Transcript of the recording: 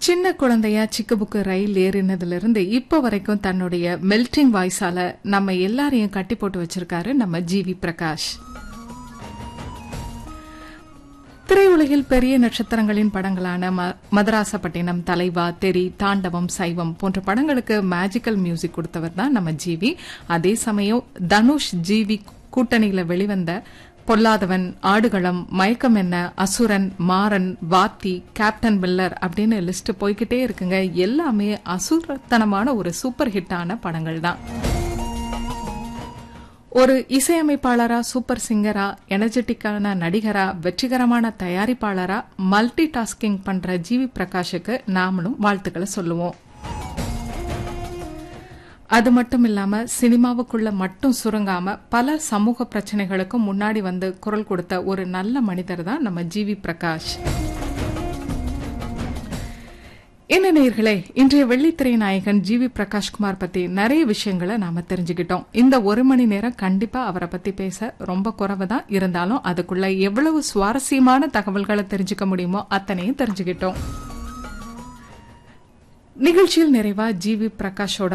சின்ன குழந்தையா சிக்கு புக்கு ரயில் ஏறினதுல இருந்து இப்ப வரைக்கும் தன்னுடைய மெல்டிங் வாய்ஸால நம்ம எல்லாரையும் கட்டி போட்டு வச்சிருக்காரு நம்ம ஜிவி பிரகாஷ் திரையுலகில் பெரிய நட்சத்திரங்களின் படங்களான ம- மதராசப்பட்டினம் தலைவா தெரி தாண்டவம் சைவம் போன்ற படங்களுக்கு மேஜிக்கல் மியூசிக் கொடுத்தவர் தான் நம்ம ஜிவி அதே சமயம் தனுஷ் ஜிவி கூட்டணியில வெளிவந்த பொல்லாதவன் ஆடுகளம் மயக்கம் என்ன அசுரன் மாறன் வாத்தி கேப்டன் மில்லர் அப்படின்னு லிஸ்ட் போய்கிட்டே இருக்குங்க எல்லாமே அசுரத்தனமான ஒரு சூப்பர் ஹிட்டான படங்கள் தான் ஒரு இசையமைப்பாளரா சூப்பர் சிங்கரா எனர்ஜெட்டிக்கான நடிகரா வெற்றிகரமான தயாரிப்பாளரா மல்டி டாஸ்கிங் பண்ற ஜிவி பிரகாஷுக்கு நாமளும் வாழ்த்துக்களை சொல்லுவோம் அது மட்டும் இல்லாம சினிமாவுக்குள்ள மட்டும் சுருங்காம பல சமூக பிரச்சனைகளுக்கும் முன்னாடி வந்து குரல் கொடுத்த ஒரு நல்ல மனிதர் தான் நம்ம ஜிவி பிரகாஷ் என்ன நேயர்களே இன்றைய வெள்ளித்திரை நாயகன் ஜிவி பிரகாஷ்குமார் பத்தி நிறைய விஷயங்களை நாம தெரிஞ்சுக்கிட்டோம் இந்த ஒரு மணி நேரம் கண்டிப்பா அவரை பத்தி பேச ரொம்ப குறைவு தான் இருந்தாலும் அதுக்குள்ள எவ்வளவு சுவாரஸ்யமான தகவல்களை தெரிஞ்சுக்க முடியுமோ அத்தனையும் தெரிஞ்சுக்கிட்டோம் நிகழ்ச்சியில் நிறைவா ஜிவி பிரகாஷோட